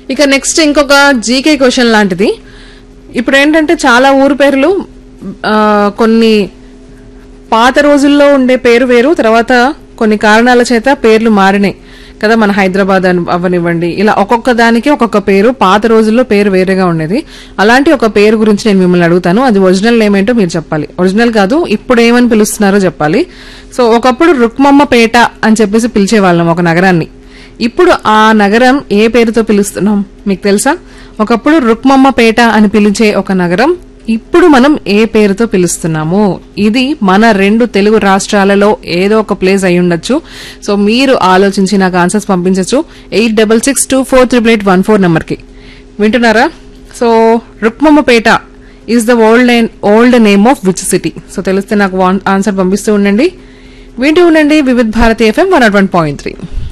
ఇక నెక్స్ట్ ఇంకొక GK question లాంటిది ఇప్పుడు ఏంటంటే చాలా ఊరు పేర్లు ఆ, కొన్ని పాత రోజుల్లో ఉండే పేరు వేరు తర్వాత కొన్ని కారణాల చేత పేర్లు మారినాయి కదా మన హైదరాబాద్ అని అవ్వనివ్వండి ఇలా ఒక్కొక్క దానికి ఒక్కొక్క పేరు పాత రోజుల్లో పేరు వేరేగా ఉండేది అలాంటి ఒక పేరు గురించి నేను మిమ్మల్ని అడుగుతాను అది ఒరిజినల్ నేమ్ ఏంటో మీరు చెప్పాలి ఒరిజినల్ కాదు ఇప్పుడు ఏమని పిలుస్తున్నారో చెప్పాలి సో ఒకప్పుడు రుక్మమ్మపేట అని చెప్పేసి పిలిచేవాళ్ళం ఒక నగరాన్ని ఇప్పుడు ఆ నగరం ఏ పేరుతో పిలుస్తున్నాం మీకు తెలుసా ఒకప్పుడు రుక్మమ్మపేట అని పిలిచే ఒక నగరం ఇప్పుడు మనం ఏ పేరుతో పిలుస్తున్నాము ఇది మన రెండు తెలుగు రాష్ట్రాలలో ఏదో ఒక ప్లేస్ అయి ఉండొచ్చు సో మీరు ఆలోచించి నాకు ఆన్సర్స్ పంపించవచ్చు eight double six two four triple eight one four నెంబర్కి వింటున్నారా so Rukmammapeta is the old old name of which city so తెలిస్తే నాకు ఆన్సర్ పంపిస్తూ ఉండండి వింటూ ఉండండి Vividh Bharati FM one nought one point three